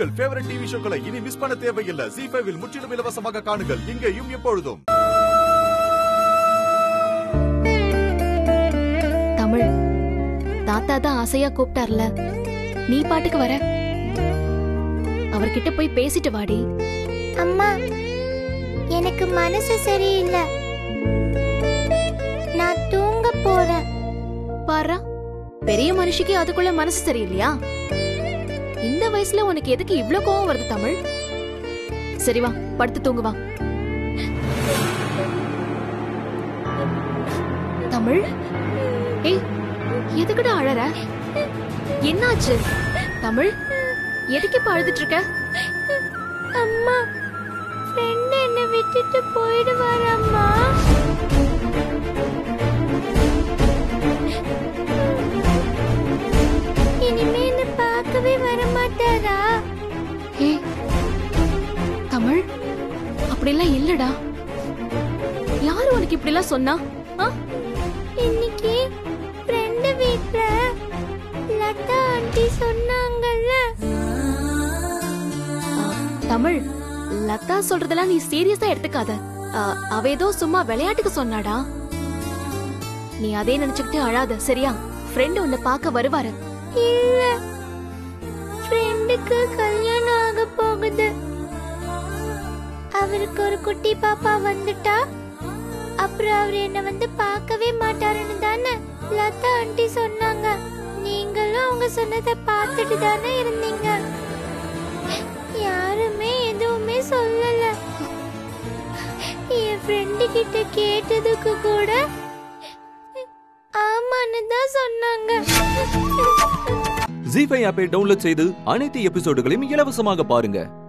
உங்கள் favourite TV ஷோக்களை இனி miss பண்ண தேவையில்லை ஜி ஃபைவில் முற்றிலும் இலவசமாக காணுங்கள் இங்கேயும் எப்பொழுதும் தமிழ் தாத்தா தான் ஆசையா கூப்பிட்டார்ல நீ பாட்டுக்கு வர அவர்கிட்ட போய் பேசிட்டு வாடி அம்மா எனக்கு மனசு சரியில்லை நான் தூங்க போறேன் பாரா பெரிய மனுஷிக்கு அதுக்குள்ள மனசு சரியில்லையா இந்த வயசுல உனக்கு எதுக்கு இவ்ளோ கோவம் வருது தமிழ் சரி வா படுத்து தூங்கு வா தமிழ் ஏய் எதுக்குடா அழற என்னாச்சு தமிழ் எதுக்கு இப்ப அழுதுட்டு இருக்க அம்மா ஃப்ரெண்ட் என்னை விட்டுட்டு போயிடுவார் அம்மா இனிமே என்ன பார்க்கவே வர மாட்டாரா ஏய் தமிழ் அப்படிலாம் இல்லடா யாரு உனக்கு இப்படிலாம் சொன்னா ஆ? இன்னைக்கு ஃப்ரெண்ட் வீட்ல லதா ஆண்டி சொன்னாங்கல்ல தமிழ் லதா சொல்றதெல்லாம் நீ சீரியஸா எடுத்துக்காத ஆ, அவ ஏதோ சும்மா விளையாட்டுக்கு சொன்னாடா நீ அதே நினைச்சுக்கிட்டு அழாத சரியா ஃப்ரெண்ட் உன்னை பார்க்க வருவாரு இல்ல ஃப்ரெண்டுக்கு கல்யாணம் ஆக போகுது அவருக்கு ஒரு குட்டி பாப்பா வந்துட்டா அப்புறம் அவர் என்ன வந்து பார்க்கவே மாட்டாருன்னு தானே லதா ஆண்டி சொன்னாங்க நீங்களும் அவங்க சொன்னதை பார்த்துட்டு தானே இருந்தீங்க யாருமே எதுவுமே சொல்லல என் ஃப்ரெண்டு கிட்ட கேட்டதுக்கு கூட ஆமான்னு தான் சொன்னாங்க ஜி ஃபைவ் ஆப்பை டவுன்லோட் செய்து அனைத்து எபிசோடுகளையும் இலவசமாக பாருங்க